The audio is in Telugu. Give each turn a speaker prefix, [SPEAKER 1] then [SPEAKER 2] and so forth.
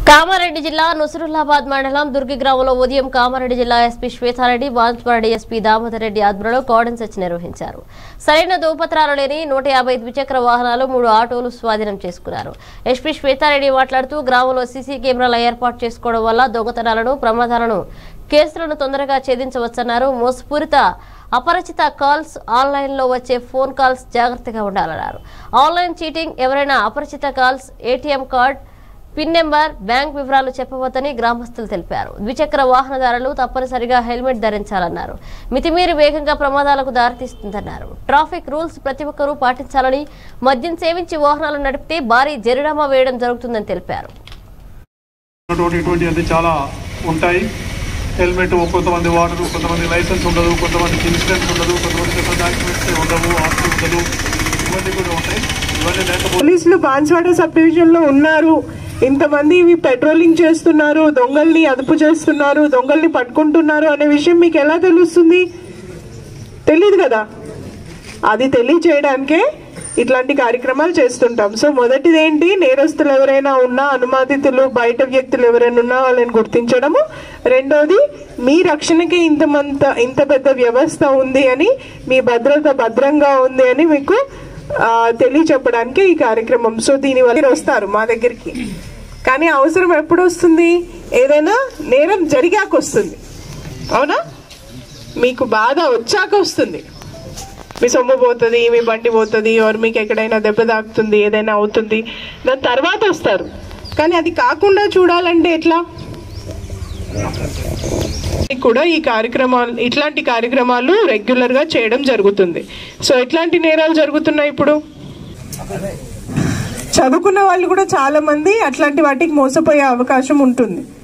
[SPEAKER 1] కామారెడ్డి జిల్లా నుసురుల్లాబాద్ మండలం దుర్గి గ్రామంలో ఉదయం కామారెడ్డి జిల్లా ఎస్పీ శ్వేతారెడ్డి బాన్స్వాడ ఎస్పీ దామోదర్ రెడ్డి ఆధ్వర్యంలో కార్డన్ సెర్చ్ నిర్వహించారు సరైన దోపత్రాలు లేని నూట యాభై ద్విచక్ర వాహనాలు మూడు ఆటోలు స్వాధీనం చేసుకున్నారు ఎస్పీ శ్వేతారెడ్డి మాట్లాడుతూ గ్రామంలో సీసీ కెమెరాల ఏర్పాటు చేసుకోవడం వల్ల దొంగతనాలను ప్రమాదాలను కేసులను తొందరగా ఛేదించవచ్చన్నారు మోసపూరిత అపరిచిత కాల్స్ ఆన్లైన్ లో వచ్చే ఫోన్ కాల్స్ జాగ్రత్తగా ఉండాలన్నారు ఆన్లైన్ చీటింగ్ ఎవరైనా అపరిచిత calls ATM card pin number bank వివరాలు చెప్పవద్దని గ్రామస్తులు తెలిపారు ద్విచక్ర వాహనదారులు తప్పనిసరిగా హెల్మెట్ ధరించాలన్నారు మితిమీరి వేగంగా ప్రమాదాలకు దారితీస్తుందన్నారు ట్రాఫిక్ రూల్స్ ప్రతి ఒక్కరూ పాటించాలని మద్యం సేవించి వాహనాలు నడిపితే భారీ జరిమానా వేయడం జరుగుతుందని తెలిపారు
[SPEAKER 2] అటువంటి ఇటువంటి అన్ని చాలా ఉంటాయి హెల్మెట్ కొంతమంది వాడరు కొంతమంది లైసెన్స్ ఉండదు కొంతమందికి ఇన్సూరెన్స్ ఉండదు కొంతమంది ఇతర డాక్యుమెంట్స్ ఉండవు ఆస్తి ఉండదు ఇవన్నీ కూడా ఉంటాయి ఇవన్నీ లేకపోతే
[SPEAKER 3] పోలీసులు బాన్స్వాడ సబ్ డివిజన్ లో ఉన్నారు ఇంతమంది ఇవి పెట్రోలింగ్ చేస్తున్నారు దొంగల్ని అదుపు చేస్తున్నారు దొంగల్ని పట్టుకుంటున్నారు అనే విషయం మీకు ఎలా తెలుస్తుంది తెలియదు కదా అది తెలియచేయడానికే ఇట్లాంటి కార్యక్రమాలు చేస్తుంటాం సో మొదటిది ఏంటి నేరస్తులు ఎవరైనా ఉన్నా అనుమానితులు బయట వ్యక్తులు ఎవరైనా ఉన్నా వాళ్ళని గుర్తించడము రెండోది మీ రక్షణకి ఇంతమంత ఇంత పెద్ద వ్యవస్థ ఉంది అని మీ భద్రత భద్రంగా ఉంది అని మీకు ఆ, తెలియచెప్పడానికి ఈ కార్యక్రమం సో దీని వల్ల మీరు వస్తారు మా దగ్గరికి కానీ అవసరం ఎప్పుడు వస్తుంది ఏదైనా నేరం జరిగాక వస్తుంది అవునా మీకు బాధ వచ్చాక వస్తుంది మీ సొమ్ము పోతుంది మీ బండి పోతుంది ఆర్ మీకు ఎక్కడైనా దెబ్బ తాకుతుంది ఏదైనా అవుతుంది దాని తర్వాత వస్తారు కానీ అది కాకుండా చూడాలంటే ఎట్లా కూడా ఈ కార్యక్రమాలు ఇట్లాంటి కార్యక్రమాలు రెగ్యులర్ గా చేయడం జరుగుతుంది సో ఎట్లాంటి నేరాలు జరుగుతున్నాయి ఇప్పుడు చదువుకున్న వాళ్ళు కూడా చాలా మంది అట్లాంటి వాటికి మోసపోయే అవకాశం ఉంటుంది